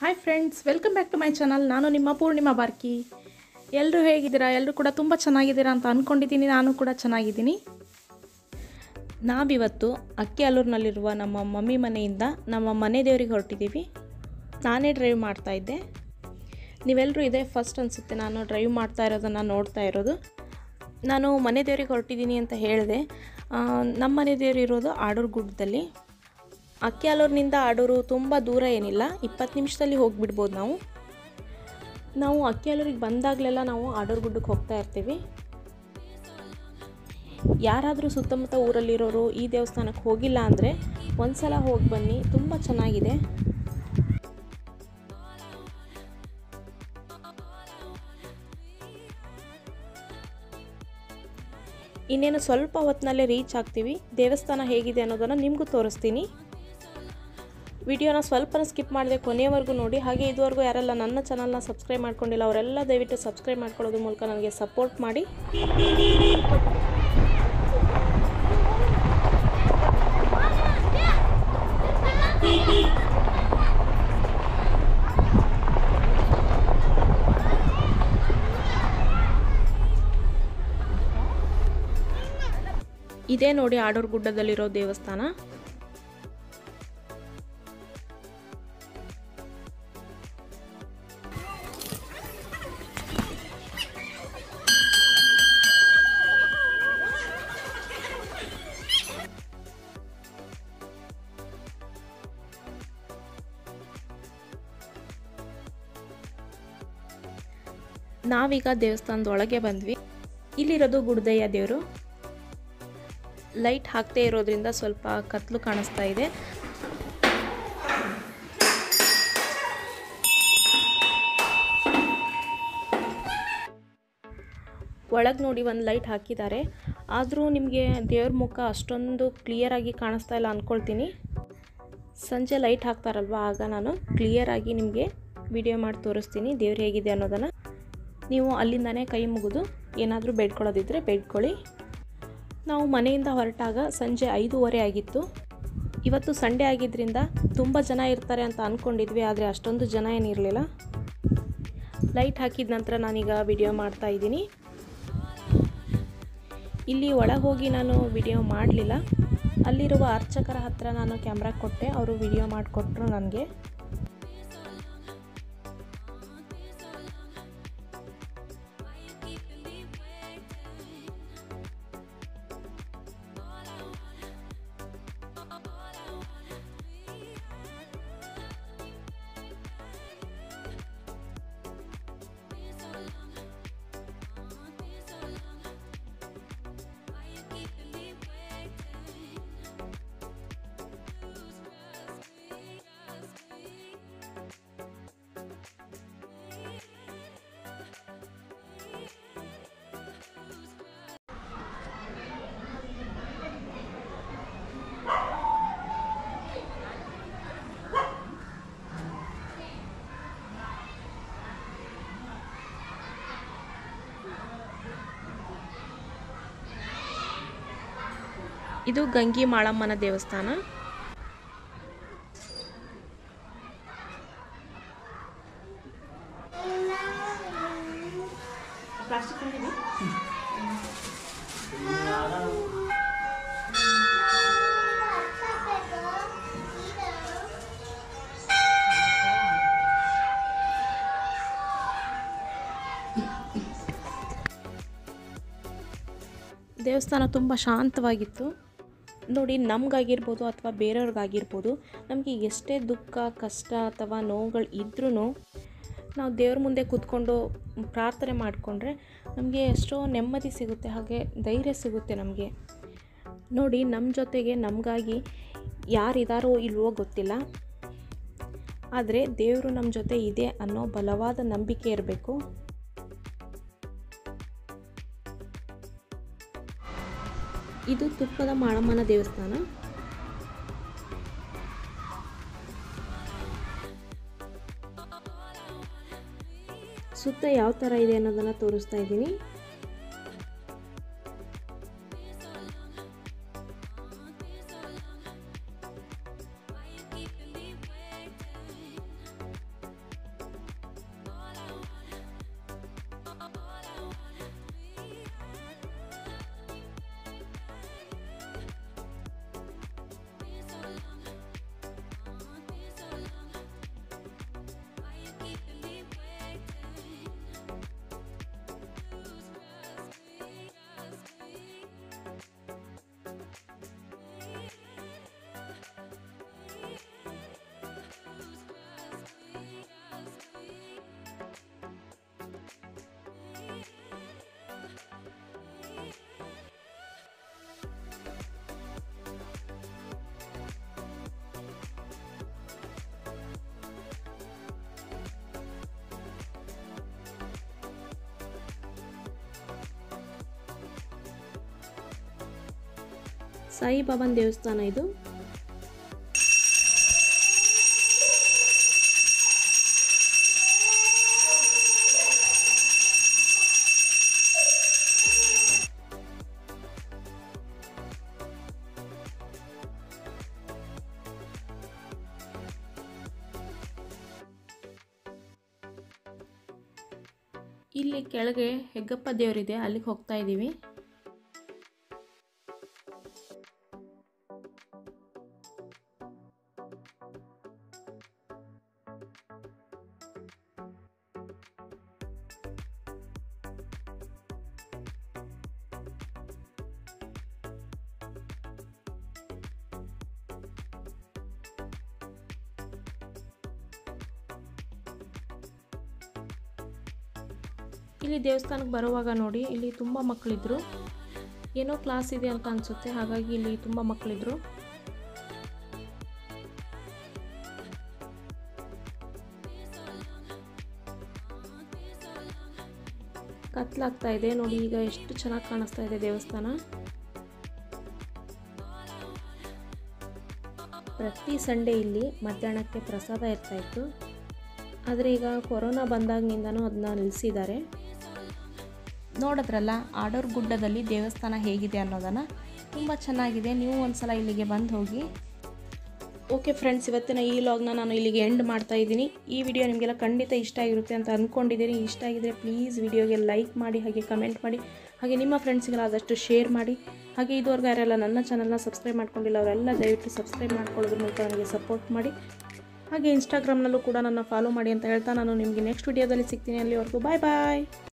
hi friends welcome back to my channel ನಾನು ನಿಮ್ಮ ಪೂರ್ಣಿಮಾ ಬಾರ್ಕಿ ಎಲ್ಲರೂ ಹೇಗಿದ್ದೀರಾ ಎಲ್ಲರೂ ಕೂಡ ತುಂಬ ಚೆನ್ನಾಗಿದ್ದೀರಾ ಅಂತ ಅಂದ್ಕೊಂಡಿದ್ದೀನಿ ನಾನು ಕೂಡ ಚೆನ್ನಾಗಿದ್ದೀನಿ ನಾವಿವತ್ತು ಅಕ್ಕಿ ಅಲ್ಲೂರಿನಲ್ಲಿರುವ ನಮ್ಮ ಮಮ್ಮಿ ಮನೆಯಿಂದ ನಮ್ಮ ಮನೆ ದೇವರಿಗೆ ಹೊರಟಿದ್ದೀವಿ ನಾನೇ ಡ್ರೈವ್ ಮಾಡ್ತಾ ಇದ್ದೆ ನೀವೆಲ್ಲರೂ ಇದೇ ಫಸ್ಟ್ ಅನಿಸುತ್ತೆ ನಾನು ಡ್ರೈವ್ ಮಾಡ್ತಾ ಇರೋದನ್ನು ನೋಡ್ತಾ ಇರೋದು ನಾನು ಮನೆ ದೇವರಿಗೆ ಹೊರಟಿದ್ದೀನಿ ಅಂತ ಹೇಳಿದೆ ಆ, ನಮ್ಮ ಮನೆ ದೇವರು ಇರೋದು ಆಡೂರು ಗುಡ್ಡದಲ್ಲಿ ಅಕ್ಕಿ ಅಲ್ಲೂರಿನಿಂದ ಆಡೂರು ತುಂಬ ದೂರ ಏನಿಲ್ಲ ಇಪ್ಪತ್ತು ನಿಮಿಷದಲ್ಲಿ ಹೋಗಿಬಿಡ್ಬೋದು ನಾವು ನಾವು ಅಕ್ಕಿ ಅಲ್ಲೂರಿಗೆ ಬಂದಾಗಲೆಲ್ಲ ನಾವು ಆಡೂರು ಗುಡ್ಡಕ್ಕೆ ಹೋಗ್ತಾ ಇರ್ತೀವಿ ಯಾರಾದರೂ ಸುತ್ತಮುತ್ತ ಊರಲ್ಲಿರೋರು ಈ ದೇವಸ್ಥಾನಕ್ಕೆ ಹೋಗಿಲ್ಲ ಅಂದರೆ ಒಂದ್ಸಲ ಹೋಗಿ ಬನ್ನಿ ತುಂಬ ಚೆನ್ನಾಗಿದೆ ಇನ್ನೇನು ಸ್ವಲ್ಪ ಹೊತ್ತಿನಲ್ಲೇ ರೀಚ್ ಆಗ್ತೀವಿ ದೇವಸ್ಥಾನ ಹೇಗಿದೆ ಅನ್ನೋದನ್ನು ನಿಮಗೂ ತೋರಿಸ್ತೀನಿ ವಿಡಿಯೋನ ಸ್ವಲ್ಪನ ಸ್ಕಿಪ್ ಮಾಡಿದೆ ಕೊನೆಯವರೆಗೂ ನೋಡಿ ಹಾಗೆ ಇದುವರೆಗೂ ಯಾರೆಲ್ಲ ನನ್ನ ಚಾನಲ್ನ ಸಬ್ಸ್ಕ್ರೈಬ್ ಮಾಡ್ಕೊಂಡಿಲ್ಲ ಅವರೆಲ್ಲ ದಯವಿಟ್ಟು ಸಬ್ಸ್ಕ್ರೈಬ್ ಮಾಡ್ಕೊಳ್ಳೋದ್ರ ಮೂಲಕ ನನಗೆ ಸಪೋರ್ಟ್ ಮಾಡಿ ಇದೇ ನೋಡಿ ಆಡೂರು ಗುಡ್ಡದಲ್ಲಿರೋ ದೇವಸ್ಥಾನ ನಾವೀಗ ದೇವಸ್ಥಾನದ ಒಳಗೆ ಬಂದ್ವಿ ಇಲ್ಲಿರೋದು ಗುಡ್ದಯ್ಯ ದೇವರು ಲೈಟ್ ಹಾಕ್ದೇ ಇರೋದ್ರಿಂದ ಸ್ವಲ್ಪ ಕತ್ಲು ಕಾಣಿಸ್ತಾ ಇದೆ ಒಳಗೆ ನೋಡಿ ಒಂದು ಲೈಟ್ ಹಾಕಿದ್ದಾರೆ ಆದರೂ ನಿಮಗೆ ದೇವ್ರ ಮುಖ ಅಷ್ಟೊಂದು ಕ್ಲಿಯರಾಗಿ ಕಾಣಿಸ್ತಾ ಇಲ್ಲ ಅಂದ್ಕೊಳ್ತೀನಿ ಸಂಜೆ ಲೈಟ್ ಹಾಕ್ತಾರಲ್ವ ಆಗ ನಾನು ಕ್ಲಿಯರಾಗಿ ನಿಮಗೆ ವಿಡಿಯೋ ಮಾಡಿ ತೋರಿಸ್ತೀನಿ ದೇವ್ರು ಹೇಗಿದೆ ಅನ್ನೋದನ್ನು ನೀವು ಅಲ್ಲಿಂದನೇ ಕೈ ಮುಗಿದು ಏನಾದರೂ ಬೇಡ್ಕೊಳ್ಳೋದಿದ್ದರೆ ಬೇಡ್ಕೊಳ್ಳಿ ನಾವು ಮನೆಯಿಂದ ಹೊರಟಾಗ ಸಂಜೆ ಐದೂವರೆ ಆಗಿತ್ತು ಇವತ್ತು ಸಂಡೇ ಆಗಿದ್ದರಿಂದ ತುಂಬ ಜನ ಇರ್ತಾರೆ ಅಂತ ಅಂದ್ಕೊಂಡಿದ್ವಿ ಆದರೆ ಅಷ್ಟೊಂದು ಜನ ಏನಿರಲಿಲ್ಲ ಲೈಟ್ ಹಾಕಿದ ನಂತರ ನಾನೀಗ ವಿಡಿಯೋ ಮಾಡ್ತಾ ಇದ್ದೀನಿ ಇಲ್ಲಿ ಒಳಗೆ ಹೋಗಿ ನಾನು ವಿಡಿಯೋ ಮಾಡಲಿಲ್ಲ ಅಲ್ಲಿರುವ ಅರ್ಚಕರ ಹತ್ರ ನಾನು ಕ್ಯಾಮ್ರಾ ಕೊಟ್ಟೆ ಅವರು ವಿಡಿಯೋ ಮಾಡಿಕೊಟ್ರು ನನಗೆ ಇದು ಗಂಗಿ ಮಾಳಮ್ಮನ ದೇವಸ್ಥಾನ ದೇವಸ್ಥಾನ ತುಂಬ ಶಾಂತವಾಗಿತ್ತು ನೋಡಿ ನಮಗಾಗಿರ್ಬೋದು ಅಥವಾ ಬೇರೆಯವ್ರಿಗಾಗಿರ್ಬೋದು ನಮಗೆ ಎಷ್ಟೇ ದುಃಖ ಕಷ್ಟ ಅಥವಾ ನೋವುಗಳು ಇದ್ರೂ ನಾವು ದೇವ್ರ ಮುಂದೆ ಕೂತ್ಕೊಂಡು ಪ್ರಾರ್ಥನೆ ಮಾಡಿಕೊಂಡ್ರೆ ನಮಗೆ ಎಷ್ಟೋ ನೆಮ್ಮದಿ ಸಿಗುತ್ತೆ ಹಾಗೆ ಧೈರ್ಯ ಸಿಗುತ್ತೆ ನಮಗೆ ನೋಡಿ ನಮ್ಮ ಜೊತೆಗೆ ನಮಗಾಗಿ ಯಾರಿದಾರೋ ಇಲ್ವೋ ಗೊತ್ತಿಲ್ಲ ಆದರೆ ದೇವರು ನಮ್ಮ ಜೊತೆ ಇದೆ ಅನ್ನೋ ಬಲವಾದ ನಂಬಿಕೆ ಇರಬೇಕು ಇದು ತುಪ್ಪದ ಮಾಳಮ್ಮನ ದೇವಸ್ಥಾನ ಸುತ್ತ ಯಾವ ಥರ ಇದೆ ಅನ್ನೋದನ್ನು ತೋರಿಸ್ತಾ ಇದ್ದೀನಿ ಸಾಯಿಬಾಬಾನ ದೇವಸ್ಥಾನ ಇದು ಇಲ್ಲಿ ಕೆಳಗೆ ಹೆಗ್ಗಪ್ಪ ದೇವರಿದೆ ಅಲ್ಲಿಗೆ ಹೋಗ್ತಾ ಇದ್ದೀವಿ ಇಲ್ಲಿ ದೇವಸ್ಥಾನಕ್ಕೆ ಬರುವಾಗ ನೋಡಿ ಇಲ್ಲಿ ತುಂಬ ಮಕ್ಕಳಿದ್ರು ಏನೋ ಕ್ಲಾಸ್ ಇದೆ ಅಂತ ಅನಿಸುತ್ತೆ ಹಾಗಾಗಿ ಇಲ್ಲಿ ತುಂಬ ಮಕ್ಕಳಿದ್ರು ಕತ್ಲಾಗ್ತಾ ಇದೆ ನೋಡಿ ಈಗ ಎಷ್ಟು ಚೆನ್ನಾಗಿ ಕಾಣಿಸ್ತಾ ಇದೆ ದೇವಸ್ಥಾನ ಪ್ರತಿ ಸಂಡೇ ಇಲ್ಲಿ ಮಧ್ಯಾಹ್ನಕ್ಕೆ ಪ್ರಸಾದ ಇರ್ತಾ ಇತ್ತು ಆದರೆ ಈಗ ಕೊರೋನಾ ಬಂದಾಗಿನಿಂದನೂ ಅದನ್ನ ನಿಲ್ಲಿಸಿದ್ದಾರೆ ನೋಡಿದ್ರಲ್ಲ ಆಡೋರ್ ಗುಡ್ಡದಲ್ಲಿ ದೇವಸ್ಥಾನ ಹೇಗಿದೆ ಅನ್ನೋದನ್ನು ತುಂಬ ಚೆನ್ನಾಗಿದೆ ನೀವು ಒಂದ್ಸಲ ಇಲ್ಲಿಗೆ ಬಂದು ಹೋಗಿ ಓಕೆ ಫ್ರೆಂಡ್ಸ್ ಇವತ್ತಿನ ಈ ಲಾಗ್ನ ನಾನು ಇಲ್ಲಿಗೆ ಎಂಡ್ ಮಾಡ್ತಾ ಇದ್ದೀನಿ ಈ ವಿಡಿಯೋ ನಿಮಗೆಲ್ಲ ಖಂಡಿತ ಇಷ್ಟ ಆಗಿರುತ್ತೆ ಅಂತ ಅಂದ್ಕೊಂಡಿದ್ದೀನಿ ಇಷ್ಟ ಆಗಿದ್ರೆ ಪ್ಲೀಸ್ ವಿಡಿಯೋಗೆ ಲೈಕ್ ಮಾಡಿ ಹಾಗೆ ಕಮೆಂಟ್ ಮಾಡಿ ಹಾಗೆ ನಿಮ್ಮ ಫ್ರೆಂಡ್ಸ್ಗೆಲ್ಲ ಆದಷ್ಟು ಶೇರ್ ಮಾಡಿ ಹಾಗೆ ಇದುವರೆಗೂ ಯಾರೆಲ್ಲ ನನ್ನ ಚಾನಲ್ನ ಸಬ್ಸ್ಕ್ರೈಬ್ ಮಾಡ್ಕೊಂಡಿಲ್ಲ ಅವರೆಲ್ಲ ದಯವಿಟ್ಟು ಸಬ್ಸ್ಕ್ರೈಬ್ ಮಾಡ್ಕೊಳ್ಳೋದ್ರ ಮೂಲಕ ನನಗೆ ಸಪೋರ್ಟ್ ಮಾಡಿ ಹಾಗೆ ಇನ್ಸ್ಟಾಗ್ರಾಮ್ನಲ್ಲೂ ಕೂಡ ನನ್ನ ಫಾಲೋ ಮಾಡಿ ಅಂತ ಹೇಳ್ತಾ ನಾನು ನಿಮಗೆ ನೆಕ್ಸ್ಟ್ ವಿಡಿಯೋದಲ್ಲಿ ಸಿಗ್ತೀನಿ ಅಲ್ಲಿವರೆಗೂ ಬಾಯ್ ಬಾಯ್